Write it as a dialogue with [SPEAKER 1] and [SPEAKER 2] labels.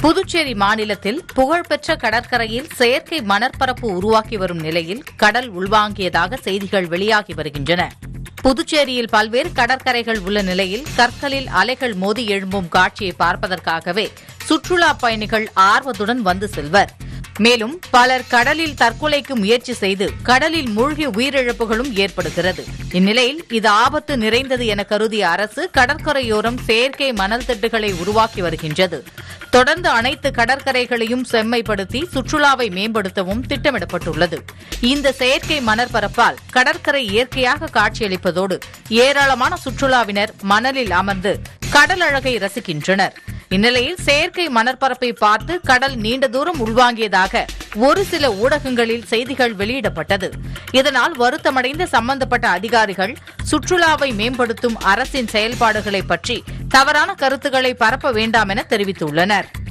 [SPEAKER 1] புதுச்சேரி மாநிலத்தில் புகழ்பெற்ற கடற்கரையில் செயற்கை மணற்பரப்பு உருவாக்கி வரும் நிலையில் கடல் உள்வாங்கியதாக செய்திகள் வெளியாகி வருகின்றன புதுச்சேரியில் பல்வேறு கடற்கரைகள் உள்ள நிலையில் கற்களில் அலைகள் மோதி எழும்பும் காட்சியை பார்ப்பதற்காகவே சுற்றுலா பயணிகள் ஆர்வத்துடன் வந்து செல்வர் மேலும் பலர் கடலில் தற்கொலைக்கு முயற்சி செய்து கடலில் மூழ்கி உயிரிழப்புகளும் ஏற்படுகிறது இந்நிலையில் இது ஆபத்து நிறைந்தது என கருதிய அரசு கடற்கரையோரம் செயற்கை மணல் திட்டுகளை உருவாக்கி வருகின்றது தொடர்ந்து அனைத்து கடற்கரைகளையும் செம்மைப்படுத்தி சுற்றுலாவை மேம்படுத்தவும் திட்டமிடப்பட்டுள்ளது இந்த செயற்கை மணற்பரப்பால் கடற்கரை இயற்கையாக காட்சியளிப்பதோடு ஏராளமான சுற்றுலாவினர் மணலில் அமர்ந்து கடல் அழகை ரசிக்கின்றனர் இந்நிலையில் செயற்கை மணற்பரப்பை பார்த்து கடல் நீண்ட தூரம் உள்வாங்கியதாக ஒரு சில ஊடகங்களில் செய்திகள் வெளியிடப்பட்டது இதனால் வருத்தமடைந்த சம்பந்தப்பட்ட அதிகாரிகள் சுற்றுலாவை மேம்படுத்தும் அரசின் செயல்பாடுகளை பற்றி தவறான கருத்துக்களை பரப்ப வேண்டாம் என தெரிவித்துள்ளனர்